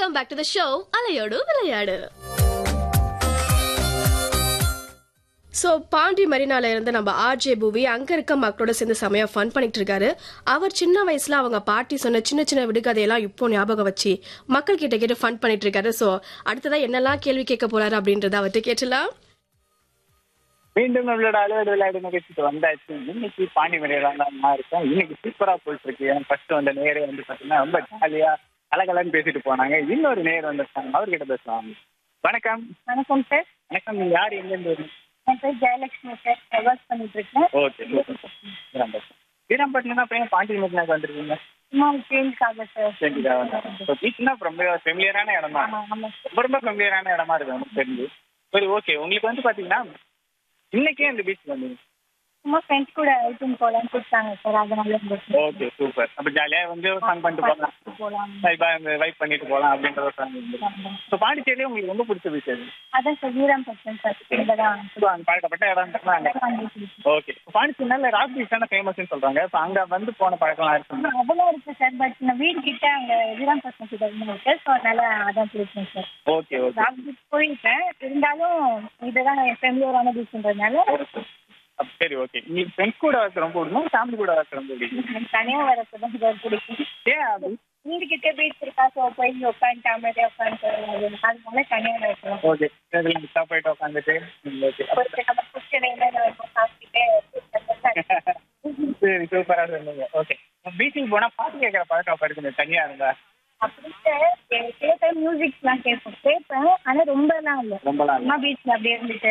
Welcome back to the show அலையோடு விளையாடு so Pandi மரினால இருந்து நம்ம ஆர்ஜே பூவி அங்க இருக்க மக்களோட சேர்ந்து செமையா ஃபன் பண்ணிட்டு இருக்காரு அவர் சின்ன வயசுல அவங்க பாட்டி சொன்ன சின்ன சின்ன விடுகதையெல்லாம் இப்போ ஞாபகம் வச்சு மக்கள் கிட்ட கேட்டு ஃபன் பண்ணிட்டு இருக்காரு ஸோ அடுத்ததா என்னெல்லாம் கேள்வி கேட்க போறாரு அப்படின்றத அவர்கிட்ட கேட்டலாம் மீண்டும் நம்மளோட அலுவலக விளையாடு நிகழ்ச்சிக்கு வந்தாச்சு இன்னைக்கு பாண்டி மலையில நான் இருக்கேன் இன்னைக்கு சூப்பரா போயிட்டு இருக்கு எனக்கு ஃபர்ஸ்ட் வந்த நேரே வந்து பாத்தீங்கன்னா ரொம்ப ஜாலியா கலகலன்னு பேசிட்டு போனாங்க இன்னொரு நேர் வந்திருக்காங்க அவர்கிட்ட பேசலாம் வணக்கம் வணக்கம் சார் வணக்கம் நீங்க யார் எங்க இருந்து வரீங்க என் பேர் ஜெயலட்சுமி சார் ஒர்க் பண்ணிட்டு இருக்கேன் ஓகே சூப்பர் வீராம்பட்டினம் தான் பையன் பாண்டி மலைக்கு வந்திருக்கீங்க சும்மா சேஞ்சுக்காக சார் சரிங்களா இப்போ பீச்னா ரொம்ப ஃபெமிலியரான இடம் தான் ஆமா ஆமா ரொம்ப ரொம்ப ஃபெமிலியரான இடமா இருக்கு எனக்கு தெரிஞ்சு சரி ஓகே உங்களுக்கு வந்து பாத்தீங்கன்னா இன்னைக்கே இந்த பீச் வந்தீங்க சும்மா ஃப்ரெண்ட்ஸ் கூட அவுட்டிங் போலாம்னு கூப்பிட்டாங்க சார் அதனால இருந்துச்சு ஓகே சூப்பர் அப்ப ஜாலியா வந்து ஃபன் பண்ணிட்டு போகலாம் போலாம் வைப்பா வைப் பண்ணிட்டு போகலாம் அப்படின்ற ஒரு plan இருந்து ஸோ பாண்டிச்சேரியிலே உங்களுக்கு ரொம்ப பிடிச்ச பீச் அது அதான் சார் வீரம் பச்சன் சார் இங்கே தான் ஸோ அங்கே பழக்கப்பட்ட இடம் அங்கே ஓகே பாண்டிச்சேரினால ராக் பீச் தானே ஃபேமஸ்னு சொல்றாங்க ஸோ அங்க வந்து போன பழக்கம்லாம் இருக்கு அதெல்லாம் இருக்கு சார் பட் நான் வீடு கிட்ட அங்க வீரம் பச்சன் கிட்ட இருந்து இருக்கு ஸோ அதனால அதான் பிடிக்கும் sir okay okay rock beach போயிருக்கேன் இருந்தாலும் இதுதான் என் ஃபெமிலியரான பீச்ன்றதுனால அப்ப சரி ஓகே உங்களுக்கு ஃப்ரெண்ட்ஸ் கூட வரது ரொம்ப பிடிக்கும் ஃபேமிலி கூட வரது ரொம்ப பிடிக்கும் எனக்கு தனியா வரது தான் சார் பிடிக்கும் ஏன் அது வீடு கிட்ட பீச் இருக்கா ஸோ போய் உட்காந்துட்டு அமைதியாக உட்காந்துட்டு அதனால தனியாக வரணும் ஓகே இதில் மிஸ்ஸாக போயிட்டு உட்காந்துட்டு ஓகே கொஞ்சம் நம்ம கிச்சன் என்னென்ன இருக்கும் சாப்பிட்டுட்டு சரி சூப்பரா சொன்னீங்க ஓகே பீச்சுக்கு போனா பாட்டு கேட்குற பழக்கம் அப்ப இருக்குங்க தனியா இருந்தா அப்படின்ட்டு கேட்பேன் மியூசிக்ஸ்லாம் கேட்பேன் கேட்பேன் ஆனால் ரொம்பலாம் இல்லை ரொம்பலாம் இல்ல. சும்மா பீச்சில் அப்படியே இருந்துட்டு